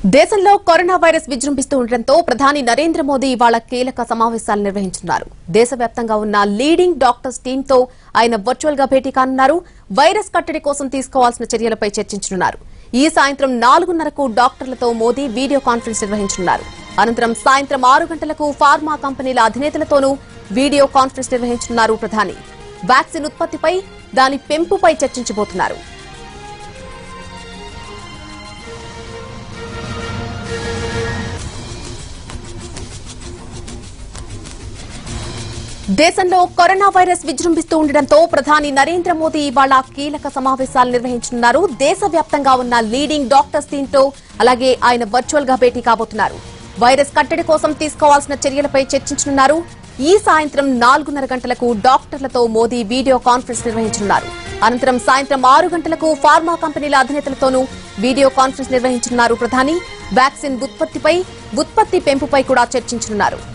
దేశంలో corona virus విజృంభిస్తూ ఉండటంతో ప్రధాని నరేంద్ర మోదీ ఇవాళ కీలక సమావేశాలు నిర్వహించున్నారు దేశవ్యాప్తంగా ఉన్న లీడింగ్ డాక్టర్స్ టీంతో ఆయన వర్చువల్ గా భేటీ కానున్నారు వైరస్ కట్టడి కోసం తీసుకోవాల్సిన చర్యలపై చర్చించనున్నారు ఈ సాయంత్రం నాలుగున్నరకు డాక్టర్లతో మోదీ వీడియో కాన్ఫరెన్స్ నిర్వహించనున్నారు అనంతరం సాయంత్రం ఆరు గంటలకు ఫార్మా కంపెనీల అధినేతలతోనూ వీడియో కాన్ఫరెన్స్ నిర్వహించనున్నారు ప్రధాని వ్యాక్సిన్ ఉత్పత్తిపై దాని పెంపుపై చర్చించబోతున్నారు దేశంలో కరోనా వైరస్ విజృంభిస్తూ ఉండడంతో ప్రధాని నరేంద్ర మోదీ ఇవాళ కీలక సమావేశాలు నిర్వహించనున్నారు దేశవ్యాప్తంగా ఉన్న లీడింగ్ డాక్టర్స్ టీంతో అలాగే ఆయన వర్చువల్ గా భేటీ కాబోతున్నారు వైరస్ కట్టడి కోసం తీసుకోవాల్సిన చర్యలపై చర్చించనున్నారు ఈ సాయంత్రం నాలుగున్నర గంటలకు డాక్టర్లతో మోదీ వీడియో కాన్ఫరెన్స్ నిర్వహించనున్నారు అనంతరం సాయంత్రం ఆరు గంటలకు ఫార్మా కంపెనీల అధినేతలతోనూ వీడియో కాన్ఫరెన్స్ నిర్వహించనున్నారు ప్రధాని వ్యాక్సిన్ ఉత్పత్తిపై ఉత్పత్తి పెంపుపై కూడా చర్చించనున్నారు